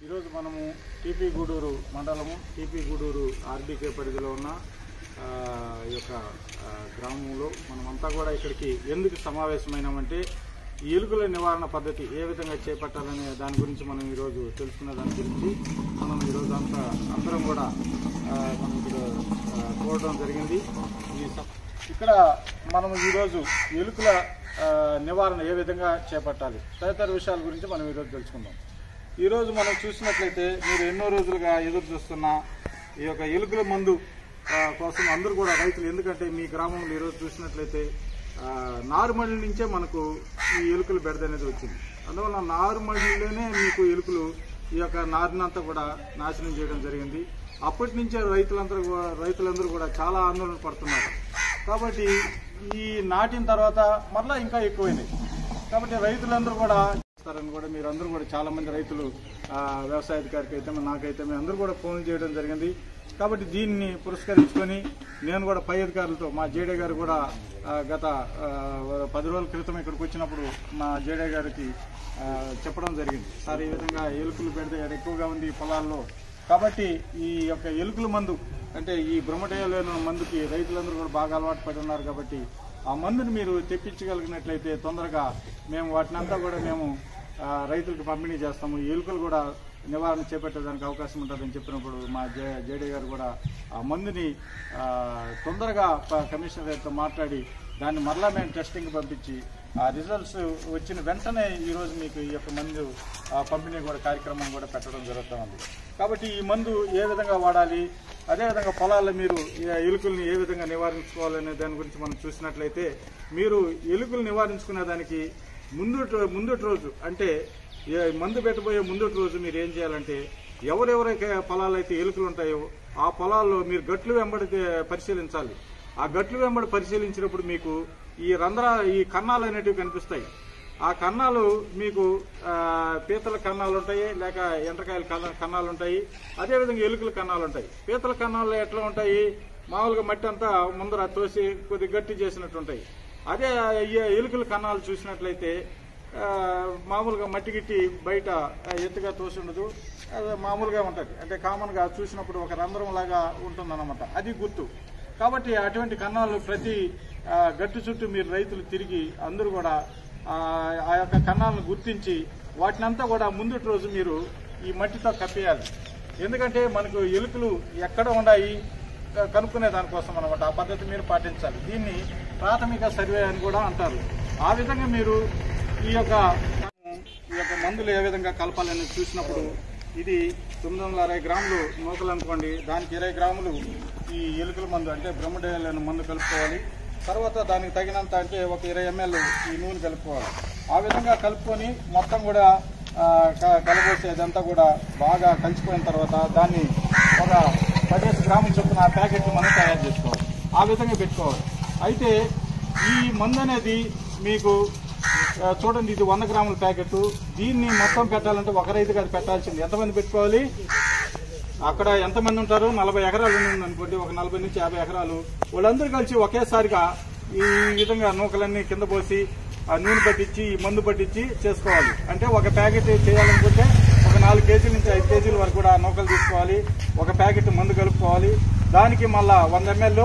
ఈరోజు మనము టీపీ గూడూరు మండలము టీపీ గూడూరు ఆర్బీకే పరిధిలో ఉన్న ఆ, ఈ యొక్క ఆ, గ్రామంలో మనమంతా కూడా ఇక్కడికి ఎందుకు సమావేశమైనామంటే ఈ ఎలుకల నివారణ పద్ధతి ఏ విధంగా చేపట్టాలనే దాని గురించి మనం ఈరోజు తెలుసుకున్న దాని గురించి మనం ఈరోజు అంతా అందరం కూడా ఆ, మనం ఇక్కడ ఆ, చూడడం జరిగింది ఈ స- ఇక్కడ మనం ఈరోజు ఎలుకల ఆ, నివారణ ఏ విధంగా చేపట్టాలి తదితర విషయాల గురించి మనం ఈరోజు తెలుసుకుందాం ఈరోజు మనం చూసినట్లయితే మీరు ఎన్నో రోజులుగా ఎదురు చూస్తున్న ఈ యొక్క ఎలుకల మందు ఆ, కోసం అందరూ కూడా రైతులు ఎందుకంటే మీ గ్రామంలో ఈరోజు చూసినట్లయితే ఆ, నారుమడి నుంచే మనకు ఈ ఎలుకల బెడద అనేది వచ్చింది అందువల్ల నారుమడిలోనే మీకు ఎలుకలు ఈ యొక్క నారినంతా కూడా నాశనం చేయడం జరిగింది అప్పటి నుంచే రైతులందరూ కూడా- రైతులందరూ కూడా చాలా ఆందోళన పడుతున్నారు కాబట్టి ఈ నాటిన తర్వాత మరలా ఇంకా ఎక్కువైనాయి కాబట్టి రైతులందరూ కూడా చేస్తారని కూడా మీరు అందరూ కూడా చాలా మంది రైతులు ఆ, వ్యవసాయాధికారికి అయితే నాకైతే మేము అందరూ కూడా ఫోన్ చేయడం జరిగింది కాబట్టి దీన్ని పురస్కరించుకొని నేను కూడా పై అధికారులతో మా జేడే గారు కూడా ఆ, గత ఆ, పది రోజుల క్రితం ఇక్కడికి వచ్చినప్పుడు మా జేడే గారికి ఆ, చెప్పడం జరిగింది సార్ ఈ విధంగా ఎలుకలు పెడితే ఎక్కువగా ఉంది ఈ పొలాల్లో కాబట్టి ఈ యొక్క ఎలుకల మందు అంటే ఈ బ్రహ్మటేయలేని మందుకి రైతులందరూ కూడా బాగా అలవాటు పడి ఉన్నారు కాబట్టి ఆ మందుని మీరు తెప్పించగలిగినట్లయితే తొందరగా మేము వాటిని అంతా కూడా మేము ఆ, రైతులకు పంపిణీ చేస్తాము ఈ ఎలుకలు కూడా నివారణ చేపట్టేదానికి అవకాశం ఉంటుందని చెప్పినప్పుడు మా జే జేడీ గారు కూడా ఆ మందుని ఆ, తొందరగా ప- కమిషనర్ గారితో మాట్లాడి దాన్ని మరలా మేము టెస్టింగ్ పంపించి ఆ రిజల్ట్స్ వచ్చిన వెంటనే ఈరోజు మీకు ఈ యొక్క మందు ఆ, పంపిణీ కూడా కార్యక్రమం కూడా పెట్టడం జరుగుతూ ఉంది కాబట్టి ఈ మందు ఏ విధంగా వాడాలి అదేవిధంగా పొలాల్లో మీరు ఈ ఎలుకల్ని ఏ విధంగా నివారించుకోవాలనే దాని గురించి మనం చూసినట్లయితే మీరు ఎలుకలు నివారించుకునే దానికి ముందు ముందటి రోజు అంటే ఏ మందు పెట్టబోయే ముందటి రోజు మీరు ఏం చేయాలంటే ఎవరెవరైతే పొలాలు అయితే ఎలుకలు ఉంటాయో ఆ పొలాల్లో మీరు గట్లు వెంబడి పరిశీలించాలి ఆ గట్లు వెంబడి పరిశీలించినప్పుడు మీకు ఈ రంధ్ర ఈ కన్నాలు అనేటివి కనిపిస్తాయి ఆ కన్నాలు మీకు ఆ, పీతల కన్నాలు ఉంటాయి లేక ఎండ్రకాయల కన్న- కన్నాలు ఉంటాయి అదేవిధంగా ఎలుకల కన్నాలు ఉంటాయి పీతల కన్నాలు ఎట్లా ఉంటాయి మామూలుగా మట్టి అంతా ముందర తోసి కొద్ది గట్టి చేసినట్టు ఉంటాయి అదే ఈ ఎలుకల కన్నాలు చూసినట్లయితే ఆ, మామూలుగా మట్టి గిట్టి బయట ఆ, ఎత్తుగా తోసి ఉండదు అది మామూలుగా ఉంటుంది అంటే కామన్గా చూసినప్పుడు ఒక రంధ్రం లాగా ఉంటుందన్నమాట అది గుర్తు కాబట్టి అటువంటి కన్నాలు ప్రతి ఆ, గట్టు చుట్టూ మీరు రైతులు తిరిగి అందరూ కూడా ఆ ఆ యొక్క కన్నాలను గుర్తించి వాటినంతా కూడా ముందుటి రోజు మీరు ఈ మట్టితో కప్పేయాలి ఎందుకంటే మనకు ఎలుకలు ఎక్కడ ఉన్నాయి క- కనుక్కునే దానికోసం అనమాట ఆ పద్ధతి మీరు పాటించాలి దీన్ని ప్రాథమిక సర్వే అని కూడా అంటారు ఆ విధంగా మీరు ఈ యొక్క ఈ యొక్క మందులు ఏ విధంగా కలపాలని చూసినప్పుడు ఇది తొమ్మిది వందల అరవై గ్రాములు నూకలు అనుకోండి దానికి ఇరవై గ్రాములు ఈ ఎలుకల మందు అంటే బ్రహ్మడేయాలని మందు కలుపుకోవాలి తర్వాత దానికి తగినంత అంటే ఒక ఇరవై ఎంఎల్ ఈ నూనె కలుపుకోవాలి ఆ విధంగా కలుపుకొని మొత్తం కూడా ఆ, క- కలబోసేదంతా కూడా బాగా కలిసిపోయిన తర్వాత దాన్ని ఒక పదిహేను గ్రాముల చొప్పున ఆ ప్యాకెట్లు మనం తయారు చేసుకోవాలి ఆ విధంగా పెట్టుకోవాలి అయితే ఈ మందు అనేది మీకు ఆ, చూడండి ఇది వంద గ్రాముల ప్యాకెట్ దీన్ని మొత్తం పెట్టాలంటే ఒక రైతు కాదు పెట్టాల్సింది ఎంతమంది పెట్టుకోవాలి అక్కడ ఎంతమంది ఉంటారు నలభై ఎకరాలు ఉంది అనుకోండి ఒక నలభై నుంచి యాభై ఎకరాలు వాళ్ళందరూ కలిసి ఒకేసారిగా ఈ విధంగా నూకలన్నీ కింద పోసి ఆ నూనె పట్టించి ఈ మందు పట్టించి చేసుకోవాలి అంటే ఒక ప్యాకెట్ చేయాలనుకుంటే ఒక నాలుగు కేజీల నుంచి ఐదు కేజీల వరకు కూడా నూకలు తీసుకోవాలి ఒక ప్యాకెట్ మందు కలుపుకోవాలి దానికి మళ్ళా వంద ఎంఎల్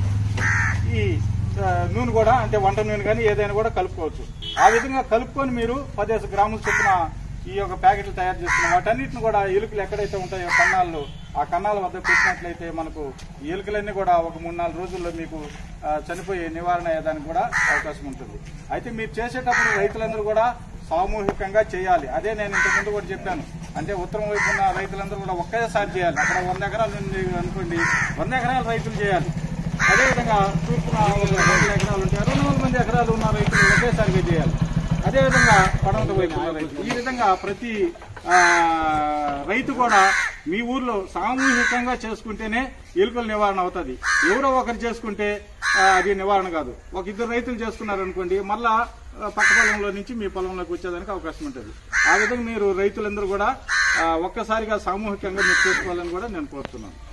ఈ ఆ, నూనె కూడా అంటే వంట నూనె కానీ ఏదైనా కూడా కలుపుకోవచ్చు ఆ విధంగా కలుపుకొని మీరు పదిహేను గ్రాముల చొప్పున ఈ యొక్క ప్యాకెట్లు తయారు చేసుకున్న వాటన్నిటిని కూడా ఎలుకలు ఎక్కడైతే ఉంటాయో కన్నాల్లో ఆ కన్నాల వద్ద పెట్టినట్లయితే మనకు ఈ ఎలుకలన్నీ కూడా ఒక మూడు నాలుగు రోజుల్లో మీకు ఆ, చనిపోయే నివారణ అయ్యేదానికి కూడా అవకాశం ఉంటుంది అయితే మీరు చేసేటప్పుడు రైతులందరూ కూడా సామూహికంగా చేయాలి అదే నేను ఇంతకుముందు కూడా చెప్పాను అంటే ఉత్తరం వైపు ఉన్న రైతులందరూ కూడా ఒకేసారి చేయాలి అక్కడ వంద ఎకరాలు ఉంది అనుకోండి వంద ఎకరాల రైతులు చేయాలి అదేవిధంగా తూర్పున ఒక వందల ఎకరాలు ఉంటాయి రెండు వందల మంది ఎకరాలు ఉన్న రైతులు ఒకేసారిగా చేయాలి అదేవిధంగా పడమట వైపు ఉన్న రైతులు ఈ విధంగా ప్రతి ఆ, రైతు కూడా మీ ఊర్లో సామూహికంగా చేసుకుంటేనే ఎలుకల నివారణ అవుతుంది ఎవరో ఒకరు చేసుకుంటే ఆ, అది నివారణ కాదు ఒక ఇద్దరు రైతులు చేసుకున్నారనుకోండి మళ్ళా ఆ, పక్క పొలంలో నుంచి మీ పొలంలోకి వచ్చేదానికి అవకాశం ఉంటుంది ఆ విధంగా మీరు రైతులందరూ కూడా ఆ, ఒక్కసారిగా సామూహికంగా మీరు చేసుకోవాలని కూడా నేను కోరుతున్నాను